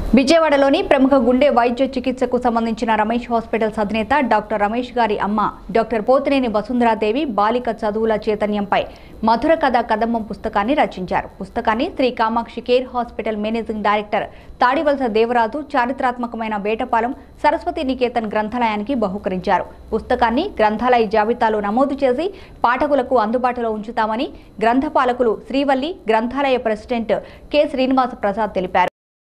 విజయవాడలోని ప్రముఖ గుండె వైద్య చికిత్సకు సంబంధించిన రమేష్ హాస్పిటల్స్ అధినేత డాక్టర్ రమేష్ గారి అమ్మ డాక్టర్ పోతినేని వసుంధరాదేవి బాలిక చదువుల చైతన్యంపై మధుర కథ కదంబం పుస్తకాన్ని రచించారు పుస్తకాన్ని Shri Kamakshi care hospital managing director Tadivalasa Devaraju చారిత్రాత్మకమైన వేటపాలెం సరస్వతి నికేతన్ గ్రంథాలయానికి బహుకరించారు పుస్తకాన్ని గ్రంథాలయ జాబితాలో నమోదు చేసి పాఠకులకు అందుబాటులో ఉంచుతామని గ్రంథపాలకులు శ్రీవల్లి గ్రంథాలయ ప్రెసిడెంట్ కె శ్రీనివాస ప్రసాద్ తెలిపారు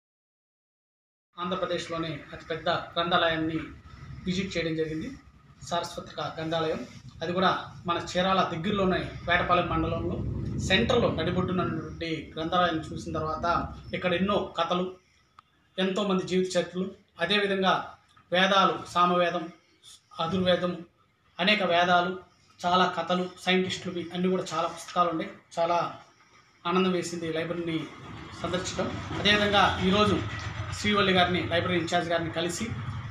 ఆంధ్రప్రదేశ్లోని అతిపెద్ద గ్రంథాలయాన్ని విజిట్ చేయడం జరిగింది సారస్వతిక గ్రంథాలయం అది కూడా మన చీరాల దగ్గరలోనే వేటపాలెం మండలంలో సెంటర్లో నడిబొడ్డునటువంటి గ్రంథాలయాన్ని చూసిన తర్వాత ఇక్కడ ఎన్నో కథలు ఎంతోమంది జీవిత చరిత్రలు అదేవిధంగా వేదాలు సామవేదం అధుర్వేదం అనేక వేదాలు చాలా కథలు సైంటిస్టులవి అన్నీ కూడా చాలా పుస్తకాలు ఉన్నాయి చాలా ఆనందం వేసింది ఈ లైబ్రరీని సందర్శించడం అదేవిధంగా ఈరోజు శ్రీవల్లి గారిని లైబ్రరీ ఇన్ఛార్జ్ గారిని కలిసి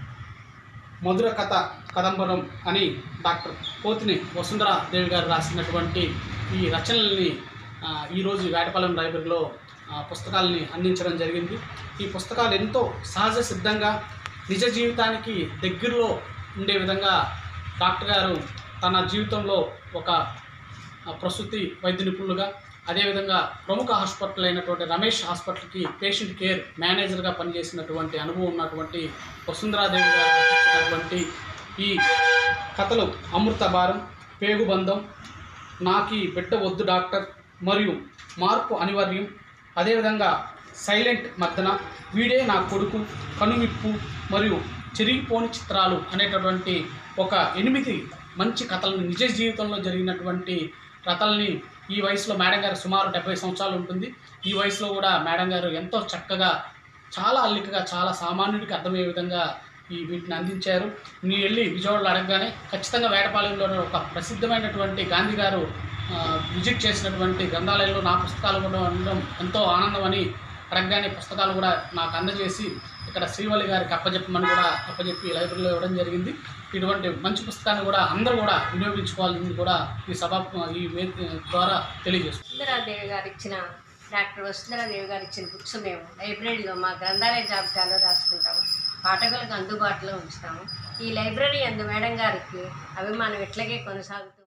మధుర కథ కదంబరం అని డాక్టర్ పోతిని వసుంధరా దేవి గారు రాసినటువంటి ఈ రచనల్ని ఆ, ఈరోజు వేటపాలెం లైబ్రరీలో ఆ, పుస్తకాలని అందించడం జరిగింది ఈ పుస్తకాలు ఎంతో సహజ సిద్ధంగా నిజ జీవితానికి దగ్గరలో ఉండే విధంగా డాక్టర్ గారు తన జీవితంలో ఒక ఆ, ప్రసూతి వైద్య నిపుణులుగా అదేవిధంగా ప్రముఖ హాస్పిటల్ అయినటువంటి రమేష్ హాస్పిటల్కి పేషెంట్ కేర్ మేనేజర్గా పనిచేసినటువంటి అనుభవం ఉన్నటువంటి వసుంధరాదేవి గారు రచించినటువంటి ఈ కథలు అమృత భారం పేగుబంధం నాకి బిడ్డ వద్దు డాక్టర్ మరియు మార్పు అనివార్యం అదేవిధంగా సైలెంట్ మద్దన వీడే నా కొడుకు కనువిప్పు మరియు చెరిగిపోని చిత్రాలు అనేటటువంటి ఒక ఎనిమిది మంచి కథలను నిజ జీవితంలో జరిగినటువంటి కథల్ని ఈ వయసులో మేడం గారు సుమారు డెబ్బై సంవత్సరాలు ఉంటుంది ఈ వయసులో కూడా మేడం గారు ఎంతో చక్కగా చాలా అల్లికగా చాలా సామాన్యుడికి అర్థమయ్యే విధంగా ఈ వీటిని అందించారు నేను వెళ్ళి విజయవాడలో అడగగానే ఖచ్చితంగా వేటపాలెంలోనే ఒక ప్రసిద్ధమైనటువంటి గాంధీ గారు ఆ, విజిట్ చేసినటువంటి గ్రంథాలయంలో నా పుస్తకాలు కూడా ఉండడం ఎంతో ఆనందం అని అడగగానే పుస్తకాలు కూడా నాకు అందజేసి ఇక్కడ శ్రీవల్లి గారికి అప్పచెప్పమని కూడా అప్పచెప్పి లైబ్రరీలో ఇవ్వడం జరిగింది ఇటువంటి మంచి పుస్తకాన్ని కూడా అందరూ కూడా వినియోగించుకోవాలని కూడా ఈ సభ ఈ వే- ద్వారా తెలియజేస్తుంది వసుంధరాదేవి గారు ఇచ్చిన డాక్టర్ వసుంధరాదేవి గారు ఇచ్చిన బుక్స్ మేము లైబ్రరీలో మా గ్రంథాలయ జాబితాలో రాసుకుంటాము పాఠకులకు అందుబాటులో ఉంచుతాము ఈ లైబ్రరీ అందు మేడం గారికి అభిమానం ఇట్లాగే కొనసాగుతూ